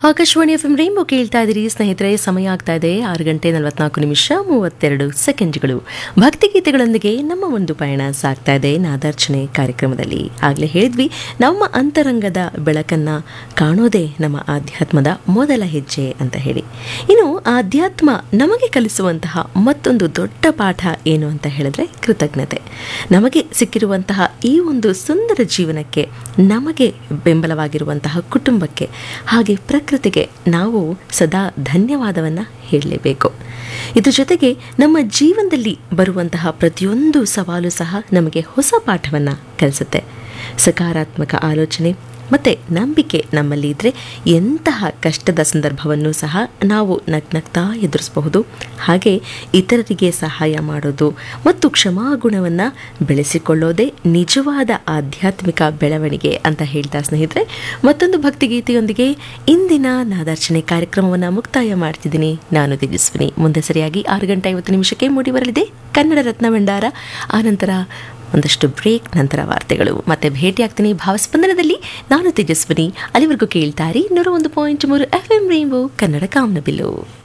Akashvani F M rainbow ಕೇಳ್ತಾ ಇದ್ದೀರಿ ಸ್ನೇಹಿತರೆ ಸಮಯ ಆಗ್ತಾ ಇದೆ ಆರು ಗಂಟೆ ನಲವತ್ನಾಲ್ಕು ನಿಮಿಷ ಮೂವತ್ತೆರಡು ಸೆಕೆಂಡ್ಗಳು ಭಕ್ತಿಗೀತೆಗಳೊಂದಿಗೆ ನಮ್ಮ ಒಂದು ಪಯಣ ಸಾಗ್ತಾ ಇದೆ ನಾದಾರ್ಚನೆ ಕಾರ್ಯಕ್ರಮದಲ್ಲಿ ಆಗಲೇ ಹೇಳಿದ್ವಿ ನಮ್ಮ ಅಂತರಂಗದ ಬೆಳಕನ್ನ ಕಾಣೋದೇ ನಮ್ಮ ಆಧ್ಯಾತ್ಮದ ಮೊದಲ ಹೆಜ್ಜೆ ಅಂತ ಹೇಳಿ ಇನ್ನು ಆಧ್ಯಾತ್ಮ ನಮಗೆ ಕಲಿಸುವಂತಹ ಮತ್ತೊಂದು ದೊಡ್ಡ ಪಾಠ ಏನು ಅಂತ ಹೇಳಿದ್ರೆ ಕೃತಜ್ಞತೆ ನಮಗೆ ಸಿಕ್ಕಿರುವಂತಹ ಈ ಒಂದು ಸುಂದರ ಜೀವನಕ್ಕೆ ನಮಗೆ ಬೆಂಬಲವಾಗಿರುವಂತಹ ಕುಟುಂಬಕ್ಕೆ ಹಾಗೆ ಪ್ರಕೃತಿಗೆ ನಾವು ಸದಾ ಧನ್ಯವಾದವನ್ನು ಹೇಳಲೇಬೇಕು ಇದ್ರ ಜೊತೆಗೆ ನಮ್ಮ ಜೀವನದಲ್ಲಿ ಬರುವಂತಹ ಪ್ರತಿಯೊಂದು ಸವಾಲು ಸಹ ನಮಗೆ ಹೊಸ ಪಾಠವನ್ನು ಕಲಿಸುತ್ತೆ ಸಕಾರಾತ್ಮಕ ಆಲೋಚನೆ ಮತ್ತು ನಂಬಿಕೆ ನಮ್ಮಲ್ಲಿ ಇದ್ದರೆ ಎಂತಹ ಕಷ್ಟದ ಸಂದರ್ಭವನ್ನು ಸಹ ನಾವು ನಗ್ನಗ್ತಾ ಎದುರಿಸಬಹುದು ಹಾಗೆ ಇತರರಿಗೆ ಸಹಾಯ ಮಾಡೋದು ಮತ್ತು ಕ್ಷಮಾಗುಣವನ್ನು ಬೆಳೆಸಿಕೊಳ್ಳೋದೇ ನಿಜವಾದ ಆಧ್ಯಾತ್ಮಿಕ ಬೆಳವಣಿಗೆ ಅಂತ ಹೇಳ್ತಾ ಸ್ನೇಹಿತರೆ ಮತ್ತೊಂದು ಭಕ್ತಿಗೀತೆಯೊಂದಿಗೆ ಇಂದಿನ ನಾದಾರ್ಚನೆ ಕಾರ್ಯಕ್ರಮವನ್ನು ಮುಕ್ತಾಯ ಮಾಡ್ತಿದ್ದೀನಿ ನಾನು ತೇಜಸ್ವಿನಿ ಮುಂದೆ ಸರಿಯಾಗಿ ಆರು ಗಂಟೆ ಐವತ್ತು ನಿಮಿಷಕ್ಕೆ ಮೂಡಿ ಬರಲಿದೆ ಕನ್ನಡ ರತ್ನ ಭಂಡಾರ ಆನಂತರ ಒಂದಷ್ಟು ಬ್ರೇಕ್ ನಂತರ ವಾರ್ತೆಗಳು ಮತ್ತೆ ಭೇಟಿಯಾಗ್ತೀನಿ ಭಾವಸ್ಪಂದನದಲ್ಲಿ ನಾನು ತೇಜಸ್ವಿನಿ ಅಲ್ಲಿವರೆಗೂ ಕೇಳ್ತಾರೆ ನೂರ ಒಂದು ಪಾಯಿಂಟ್ ಮೂರು ಎಫ್ ಎಂ ರೇಂಬೋ ಕನ್ನಡ ಕಾಮನಬಿಲ್ಲು